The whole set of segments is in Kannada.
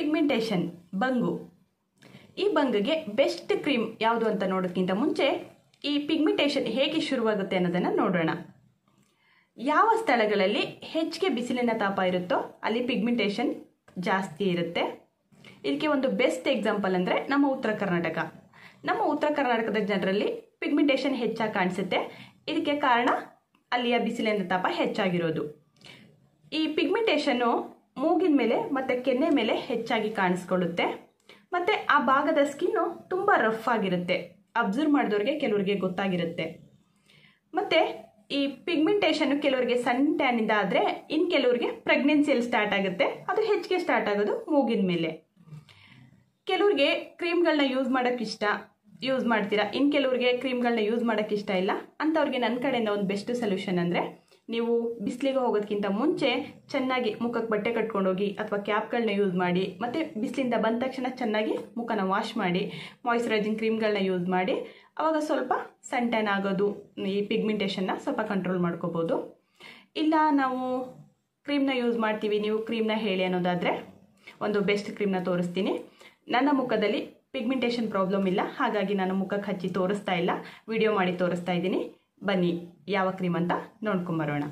ಪಿಗ್ಮೆಂಟೇಷನ್ ಬಂಗು ಈ ಬಂಗಿಗೆ ಬೆಸ್ಟ್ ಕ್ರೀಮ್ ಯಾವುದು ಅಂತ ನೋಡೋಕ್ಕಿಂತ ಮುಂಚೆ ಈ ಪಿಗ್ಮೆಂಟೇಷನ್ ಹೇಗೆ ಶುರುವಾಗುತ್ತೆ ಅನ್ನೋದನ್ನು ನೋಡೋಣ ಯಾವ ಸ್ಥಳಗಳಲ್ಲಿ ಹೆಚ್ಚಿಗೆ ಬಿಸಿಲಿನ ತಾಪ ಇರುತ್ತೋ ಅಲ್ಲಿ ಪಿಗ್ಮೆಂಟೇಷನ್ ಜಾಸ್ತಿ ಇರುತ್ತೆ ಇದಕ್ಕೆ ಒಂದು ಬೆಸ್ಟ್ ಎಕ್ಸಾಂಪಲ್ ಅಂದರೆ ನಮ್ಮ ಉತ್ತರ ಕರ್ನಾಟಕ ನಮ್ಮ ಉತ್ತರ ಕರ್ನಾಟಕದ ಜನರಲ್ಲಿ ಪಿಗ್ಮೆಂಟೇಷನ್ ಹೆಚ್ಚಾಗಿ ಕಾಣಿಸುತ್ತೆ ಇದಕ್ಕೆ ಕಾರಣ ಅಲ್ಲಿಯ ಬಿಸಿಲಿನ ತಾಪ ಹೆಚ್ಚಾಗಿರೋದು ಈ ಪಿಗ್ಮೆಂಟೇಷನ್ನು ಮೂಗಿನ ಮೇಲೆ ಮತ್ತು ಕೆನ್ನೆ ಮೇಲೆ ಹೆಚ್ಚಾಗಿ ಕಾಣಿಸ್ಕೊಳ್ಳುತ್ತೆ ಮತ್ತು ಆ ಭಾಗದ ಸ್ಕಿನ್ನು ತುಂಬ ರಫ್ ಆಗಿರುತ್ತೆ ಅಬ್ಸರ್ವ್ ಮಾಡಿದವ್ರಿಗೆ ಕೆಲವರಿಗೆ ಗೊತ್ತಾಗಿರುತ್ತೆ ಮತ್ತು ಈ ಪಿಗ್ಮೆಂಟೇಷನ್ ಕೆಲವರಿಗೆ ಸಣ್ಣ ಟ್ಯಾನಿಂದ ಆದರೆ ಇನ್ನು ಕೆಲವರಿಗೆ ಪ್ರೆಗ್ನೆನ್ಸಿಯಲ್ಲಿ ಸ್ಟಾರ್ಟ್ ಆಗುತ್ತೆ ಅದು ಹೆಚ್ಚಿಗೆ ಸ್ಟಾರ್ಟ್ ಆಗೋದು ಮೂಗಿನ ಮೇಲೆ ಕೆಲವ್ರಿಗೆ ಕ್ರೀಮ್ಗಳನ್ನ ಯೂಸ್ ಮಾಡೋಕ್ಕೆ ಇಷ್ಟ ಯೂಸ್ ಮಾಡ್ತೀರಾ ಇನ್ನು ಕೆಲವ್ರಿಗೆ ಕ್ರೀಮ್ಗಳನ್ನ ಯೂಸ್ ಮಾಡೋಕ್ಕೆ ಇಷ್ಟ ಇಲ್ಲ ಅಂಥವ್ರಿಗೆ ನನ್ನ ಕಡೆಯಿಂದ ಒಂದು ಬೆಸ್ಟ್ ಸೊಲ್ಯೂಷನ್ ಅಂದರೆ ನೀವು ಬಿಸಿಲಿಗೆ ಹೋಗೋದಕ್ಕಿಂತ ಮುಂಚೆ ಚೆನ್ನಾಗಿ ಮುಖಕ್ಕೆ ಬಟ್ಟೆ ಕಟ್ಕೊಂಡೋಗಿ ಅಥವಾ ಕ್ಯಾಪ್ಗಳನ್ನ ಯೂಸ್ ಮಾಡಿ ಮತ್ತು ಬಿಸಿಲಿಂದ ಬಂದ ತಕ್ಷಣ ಚೆನ್ನಾಗಿ ಮುಖನ ವಾಶ್ ಮಾಡಿ ಮಾಯಿಶ್ಚರೈಸಿಂಗ್ ಕ್ರೀಮ್ಗಳನ್ನ ಯೂಸ್ ಮಾಡಿ ಆವಾಗ ಸ್ವಲ್ಪ ಸನ್ ಟ್ಯಾನ್ ಆಗೋದು ಈ ಪಿಗ್ಮೆಂಟೇಷನ್ನ ಸ್ವಲ್ಪ ಕಂಟ್ರೋಲ್ ಮಾಡ್ಕೋಬೋದು ಇಲ್ಲ ನಾವು ಕ್ರೀಮ್ನ ಯೂಸ್ ಮಾಡ್ತೀವಿ ನೀವು ಕ್ರೀಮ್ನ ಹೇಳಿ ಅನ್ನೋದಾದರೆ ಒಂದು ಬೆಸ್ಟ್ ಕ್ರೀಮ್ನ ತೋರಿಸ್ತೀನಿ ನನ್ನ ಮುಖದಲ್ಲಿ ಪಿಗ್ಮೆಂಟೇಷನ್ ಪ್ರಾಬ್ಲಮ್ ಇಲ್ಲ ಹಾಗಾಗಿ ನಾನು ಮುಖಕ್ಕೆ ಹಚ್ಚಿ ತೋರಿಸ್ತಾ ಇಲ್ಲ ವಿಡಿಯೋ ಮಾಡಿ ತೋರಿಸ್ತಾ ಇದ್ದೀನಿ ಬನ್ನಿ ಯಾವ ಕ್ರೀಮ್ ಅಂತ ನೋಡ್ಕೊಂಬರೋಣ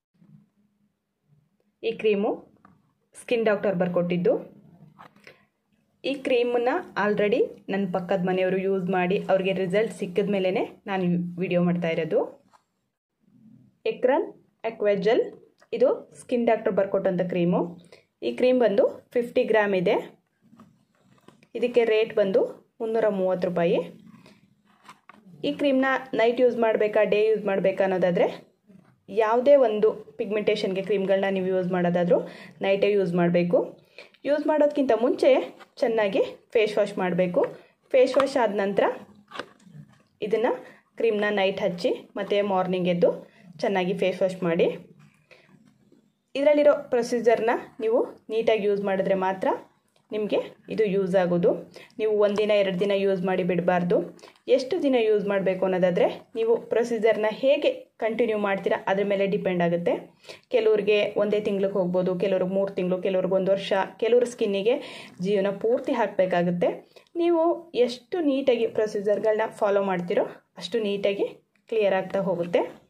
ಈ ಕ್ರೀಮು ಸ್ಕಿನ್ ಡಾಕ್ಟರ್ ಬರ್ಕೊಟ್ಟಿದ್ದು ಈ ಕ್ರೀಮನ್ನ ಆಲ್ರೆಡಿ ನನ್ನ ಪಕ್ಕದ ಮನೆಯವರು ಯೂಸ್ ಮಾಡಿ ಅವ್ರಿಗೆ ರಿಸಲ್ಟ್ ಸಿಕ್ಕಿದ ಮೇಲೇ ನಾನು ವಿಡಿಯೋ ಮಾಡ್ತಾ ಇರೋದು ಎಕ್ರನ್ ಅಕ್ವೆಜಲ್ ಇದು ಸ್ಕಿನ್ ಡಾಕ್ಟರ್ ಬರ್ಕೊಟ್ಟಂಥ ಕ್ರೀಮು ಈ ಕ್ರೀಮ್ ಬಂದು ಫಿಫ್ಟಿ ಗ್ರಾಮ್ ಇದೆ ಇದಕ್ಕೆ ರೇಟ್ ಬಂದು ಮುನ್ನೂರ ಮೂವತ್ತು ರೂಪಾಯಿ ಈ ಕ್ರೀಮ್ನ ನೈಟ್ ಯೂಸ್ ಮಾಡಬೇಕಾ ಡೇ ಯೂಸ್ ಮಾಡಬೇಕಾ ಅನ್ನೋದಾದರೆ ಯಾವುದೇ ಒಂದು ಪಿಗ್ಮೆಂಟೇಷನ್ಗೆ ಕ್ರೀಮ್ಗಳನ್ನ ನೀವು ಯೂಸ್ ಮಾಡೋದಾದರೂ ನೈಟೇ ಯೂಸ್ ಮಾಡಬೇಕು ಯೂಸ್ ಮಾಡೋದಕ್ಕಿಂತ ಮುಂಚೆ ಚೆನ್ನಾಗಿ ಫೇಸ್ ವಾಶ್ ಮಾಡಬೇಕು ಫೇಸ್ ವಾಶ್ ಆದ ನಂತರ ಇದನ್ನು ಕ್ರೀಮ್ನ ನೈಟ್ ಹಚ್ಚಿ ಮತ್ತು ಮಾರ್ನಿಂಗ್ ಎದ್ದು ಚೆನ್ನಾಗಿ ಫೇಸ್ ವಾಶ್ ಮಾಡಿ ಇದರಲ್ಲಿರೋ ಪ್ರೊಸೀಜರ್ನ ನೀವು ನೀಟಾಗಿ ಯೂಸ್ ಮಾಡಿದ್ರೆ ಮಾತ್ರ ನಿಮಗೆ ಇದು ಯೂಸ್ ಆಗೋದು ನೀವು ಒಂದಿನ ಎರಡು ದಿನ ಯೂಸ್ ಮಾಡಿ ಬಿಡಬಾರ್ದು ಎಷ್ಟು ದಿನ ಯೂಸ್ ಮಾಡಬೇಕು ಅನ್ನೋದಾದರೆ ನೀವು ಪ್ರೊಸೀಜರ್ನ ಹೇಗೆ ಕಂಟಿನ್ಯೂ ಮಾಡ್ತೀರಾ ಅದ್ರ ಮೇಲೆ ಡಿಪೆಂಡ್ ಆಗುತ್ತೆ ಕೆಲವ್ರಿಗೆ ಒಂದೇ ತಿಂಗ್ಳಿಗೆ ಹೋಗ್ಬೋದು ಕೆಲವ್ರಿಗೆ ಮೂರು ತಿಂಗಳು ಕೆಲವ್ರಿಗೆ ಒಂದು ವರ್ಷ ಕೆಲವ್ರ ಸ್ಕಿನ್ನಿಗೆ ಜೀವನ ಪೂರ್ತಿ ಹಾಕಬೇಕಾಗುತ್ತೆ ನೀವು ಎಷ್ಟು ನೀಟಾಗಿ ಪ್ರೊಸೀಜರ್ಗಳನ್ನ ಫಾಲೋ ಮಾಡ್ತೀರೋ ಅಷ್ಟು ನೀಟಾಗಿ ಕ್ಲಿಯರ್ ಆಗ್ತಾ ಹೋಗುತ್ತೆ